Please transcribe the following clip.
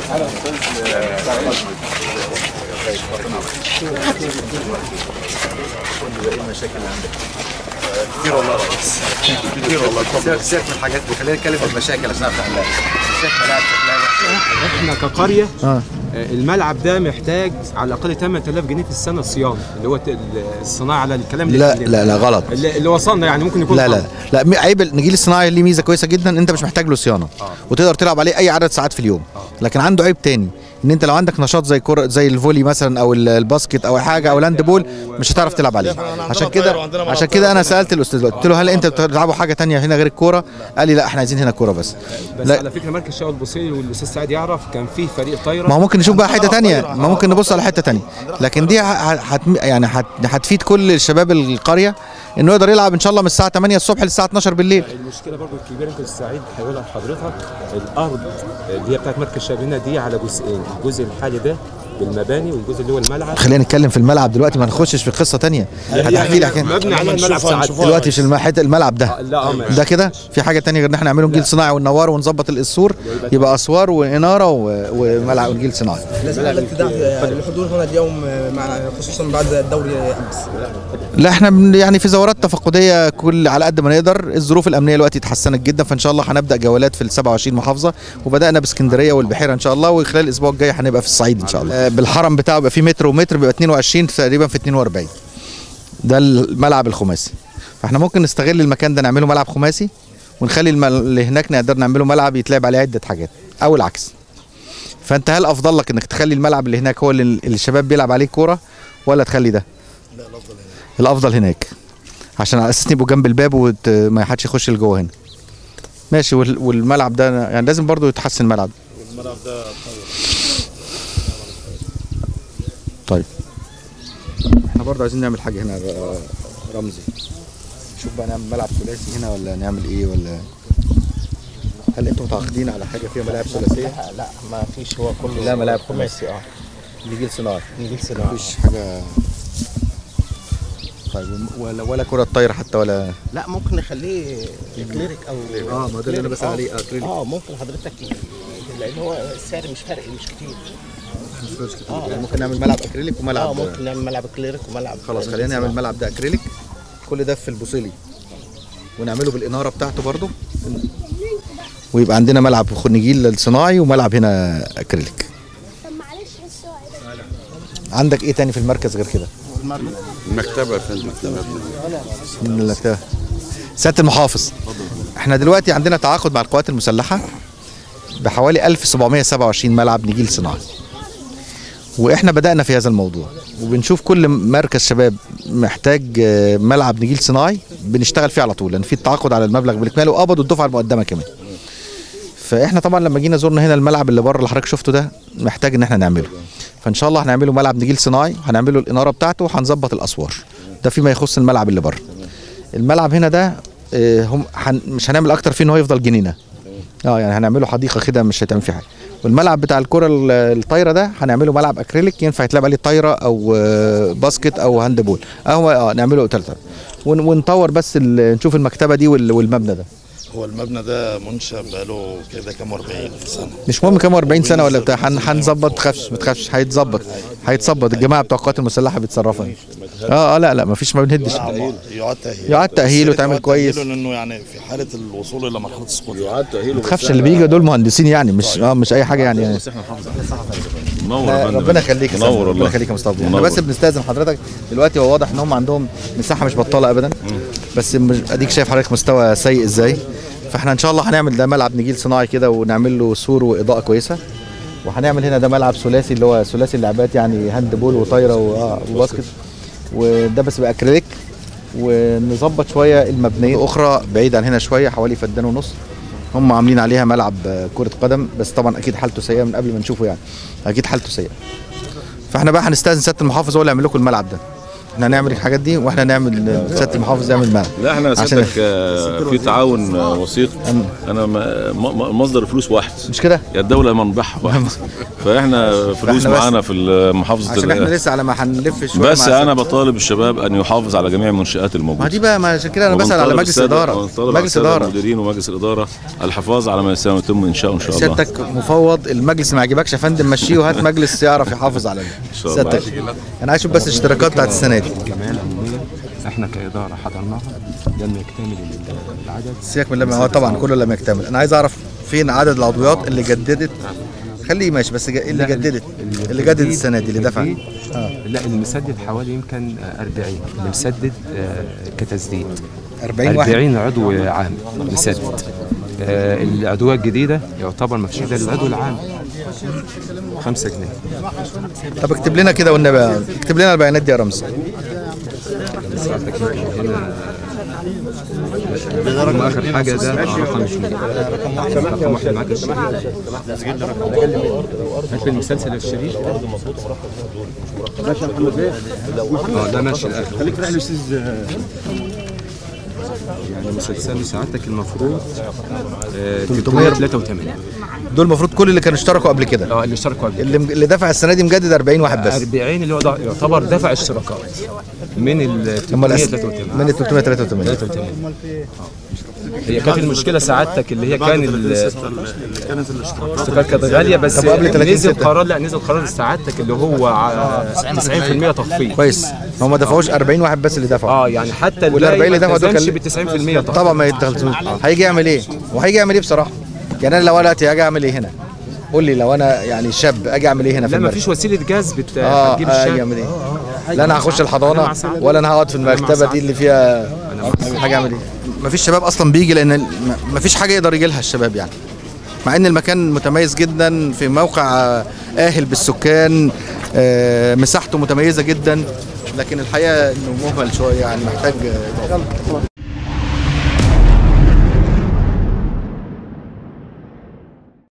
كتير والله يا ريس كتير والله سيبك سيبك من الحاجات دي خلينا نتكلم في المشاكل عشان اعرف احلها شايف ملاعب شكلها وحش احنا كقريه آه. الملعب ده محتاج على الاقل 8000 جنيه في السنه صيانه اللي هو ت- الصناعه على الكلام اللي لا اتكلمنا. لا لا غلط اللي اللي وصلنا يعني ممكن يكون لا لا غلط. لا م- عيب النجيل الصناعي ليه ميزه كويسه جدا انت مش محتاج له صيانه وتقدر تلعب عليه اي عدد ساعات في اليوم لكن عنده عيب تاني ان انت لو عندك نشاط زي كرة زي الفولي مثلا او ال- الباسكت او حاجه او الهاند بول مش هتعرف تلعب عليه عشان كده عشان كده انا سالت الاستاذ دلوقتي قلت له هل انت بتلعبوا حاجه تانية هنا غير الكوره قال لي لا احنا عايزين هنا كوره بس بس لا. على فكره مركز شاول البوصيري والاستاذ سعيد يعرف كان في فريق طايره ما هو ممكن نشوف بقى حته تانية ما ممكن نبص على حته تانية لكن دي ه- ه- هت يعني هت- هتفيد كل الشباب القريه انه يقدر يلعب ان شاء الله من الساعه 8 الصبح للساعه 12 بالليل المشكله برضو الكبيره يمكن السعيد هيقولها لحضرتك الارض اللي هي بتاعت مركز شباب هنا دي على جزئين الجزء الحالي ده بالمباني والجزء اللي هو الملعب خلينا نتكلم في الملعب دلوقتي ما نخشش في قصه تانية هتحكي لي حكايه مبني على الملعب ساعات دلوقتي مش الم- حته الملعب ده لا اه ماشي. ده كده في حاجه تانية غير ان احنا نعمله نجيل صناعي وننوره ونظبط الاسور يبقى اسوار واناره و- وملعب ونجيل صناعي لازم الابتداء الحضور هنا اليوم مع خصوصا بعد الدوري امس لا احنا بن- يعني في زورات تفقديه كل على قد ما نقدر الظروف الامنيه دلوقتي اتحسنت جدا فان شاء الله هنبدا جولات في ال 27 محافظه وبدانا باسكندريه والبحيره ان شاء الله وخلال الاسبوع الجاي هنبقى في الصعيد ان شاء الله آه، بالحرم بتاعه بيبقى فيه متر ومتر بيبقى 22 تقريبا في 42 ده الملعب الخماسي فاحنا ممكن نستغل المكان ده نعمله ملعب خماسي ونخلي الم- اللي هناك نقدر نعمله ملعب يتلعب عليه عده حاجات او العكس فانت هل افضل لك انك تخلي الملعب اللي هناك هو اللي اللي الشباب بيلعب عليه كوره ولا تخلي ده الافضل هناك عشان على اساس يبقوا جنب الباب وما حدش يخش لجوه هنا ماشي وال- والملعب ده يعني لازم برضو يتحسن الملعب الملعب ده طيب احنا برضو عايزين نعمل حاجه هنا ر- رمزي شوف بقى نعمل ملعب ثلاثي هنا ولا نعمل ايه ولا هل انتم متعاقدين على حاجه فيها ملاعب ثلاثيه؟ لا ما فيش هو كله لا ملاعب خماسي اه نجيل صناعي نجيل صناعي مفيش حاجه طيب ولا ولا كره طايره حتى ولا لا ممكن نخليه كليريك او اه ما ده اللي انا بسال عليه اه كريليك اه ممكن حضرتك لان هو السعر مش فرق مش كتير يعني ممكن نعمل ملعب اكريليك وملعب اه ممكن نعمل ملعب كليريك وملعب خلاص خلينا نعمل الملعب ده اكريليك كل ده في البوصيلي ونعمله بالاناره بتاعته برضو ويبقى عندنا ملعب نجيل الصناعي وملعب هنا اكريليك طب معلش بس هو عندك ايه تاني في المركز غير كده المكتبه يا فندم مكتبه من المكتبه سياده المحافظ احنا دلوقتي عندنا تعاقد مع القوات المسلحه بحوالي 1727 ملعب نجيل صناعي واحنا بدانا في هذا الموضوع وبنشوف كل مركز شباب محتاج آه، ملعب نجيل صناعي بنشتغل فيه على طول لان في التعاقد على المبلغ بالاكمال وقبضوا الدفعه المقدمه كمان فاحنا طبعا لما جينا زرنا هنا الملعب اللي بره اللي حضرتك شفته ده محتاج ان احنا نعمله فان شاء الله هنعمله ملعب نجيل صناعي هنعمله الاناره بتاعته وهنظبط الاسوار ده فيما يخص الملعب اللي بره الملعب هنا ده آه، هم هن مش هنعمل اكتر فيه ان هو يفضل جنينه اه يعني هنعمله حديقه كده مش هيتعمل فيه حاجه والملعب بتاع الكره ال- الطايره ده هنعمله ملعب اكريليك ينفع يتلعب عليه طايره او آه، باسكت او هاند بول اهو اه نعمله ثلاثه ون- ونطور بس ال- نشوف المكتبه دي وال- والمبنى ده هو المبنى ده منشأ بقاله كده كام 40 سنه مش مهم كام 40 سنه ولا بتاع هن- هنظبط تخافش ما تخافش هيتظبط هيتظبط الجماعه بتوع القوات المسلحه بيتصرفوا اه اه لا لا ما فيش ما بنهدش يعاد تأهيله يعاد تأهيله بس ويتعمل يعاد كويس. تأهيله لانه يعني في حاله الوصول الى مرحله السقوط يعاد ما تخافش اللي بيجي دول مهندسين يعني مش اه مش اي حاجه يعني, يعني. منور لا، يا فندم ربنا يخليك يا منور سيدي، ربنا والله يخليك يا مصطفى احنا منور. بس بنستاذن حضرتك دلوقتي هو واضح ان هم عندهم مساحه مش بطاله ابدا بس مش اديك شايف حضرتك مستوى سيء ازاي فاحنا ان شاء الله هنعمل ده ملعب نجيل صناعي كده ونعمل له سور واضاءه كويسه وهنعمل هنا ده ملعب ثلاثي اللي هو ثلاثي اللعبات يعني هاند بول وطايره و- وباسكت وده بس بقى اكريليك ونظبط شويه المبنيه اخرى بعيد عن هنا شويه حوالي فدان ونص هم عاملين عليها ملعب آه، كره قدم بس طبعا اكيد حالته سيئه من قبل ما نشوفه يعني اكيد حالته سيئه فاحنا بقى هنستاذن سياده المحافظ هو اللي يعمل لكم الملعب ده احنا هنعمل الحاجات دي واحنا نعمل سياده المحافظ يعمل ملعب لا احنا عشان- سيادتك آه، في تعاون آه، وثيق انا م- م- مصدر الفلوس واحد مش كده يا الدوله منبعها واحد فاحنا فلوس فإحنا بس- معانا في محافظه عشان احنا ال- لسه على ما هنلف شويه بس مع انا بطالب الشباب ان يحافظ على جميع المنشات ما الموجوده دي بقى ما عشان كده انا بسال على وبنطالب مجلس السادة- اداره ونطالب على مجلس السادة اداره المديرين ومجلس الاداره الحفاظ على ما سيتم انشاؤه ان شاء الله سيادتك مفوض المجلس ما عجبكش يا فندم مشيه وهات مجلس يعرف يحافظ على شاء الله. سيادتك انا عايز اشوف بس الاشتراكات بتاعت السنه دي الجمعيه العموميه احنا كاداره حضرناها لم يكتمل العدد سيبك من لما هو طبعا كله لم يكتمل انا عايز اعرف فين عدد العضويات اللي جددت خليه ماشي بس جا- اللي لا، جددت ال- اللي جدد الجديد- السنه دي اللي دفع الجديد، لا المسدد حوالي يمكن آه، 40 اللي مسدد آه، كتسديد 40 واحد 40 عضو عام مسدد آه، العضوية الجديدة يعتبر ما فيش ده العضو العام 5 جنيه طب اكتب لنا كده والنبي اكتب لنا البيانات دي يا رمزي ساعتك هنا رقم اخر حاجه ده رقم اثنين رقم واحد معاك الشريف هات المسلسل الشريف اه ده ماشي الاخر خليك رايح الاستاذ يعني مسلسل ساعتك المفروض آه، 383 دول المفروض كل اللي كانوا اشتركوا قبل كده اه اللي اشتركوا قبل اللي اللي دفع السنه دي مجدد 40 واحد بس 40 اللي هو ده يعتبر دفع اشتراكات من ال هم الأس- 383 من ال 383 83 هي كانت المشكله سعادتك اللي هي كان ال- الاشتراكات كانت غاليه بس طب قبل 30 نزل ستة. قرار لا نزل قرار سعادتك اللي هو ع- 90% تخفيض كويس هم ما دفعوش 40 واحد بس اللي دفعوا اه يعني حتى وال 40 اللي دفعوا دول ما كان- ب 90% تخفيض طبعا ما يدخلش هيجي يعمل ايه وهيجي يعمل ايه بصراحه يعني انا لو انا دلوقتي هاجي اعمل ايه هنا قول لي لو انا يعني شاب اجي اعمل ايه هنا في لا ما المركز فيش وسيله جاز بت... اه هتجيب اجي الشاب اعمل ايه لا انا هخش الحضانه ولا انا هقعد في المكتبه دي اللي فيها حاجه اعمل ايه مفيش شباب اصلا بيجي لان ال- مفيش حاجه يقدر يجي لها الشباب يعني مع ان المكان متميز جدا في موقع آه، اهل بالسكان آه، مساحته متميزه جدا لكن الحقيقه انه مهمل شويه يعني محتاج آه،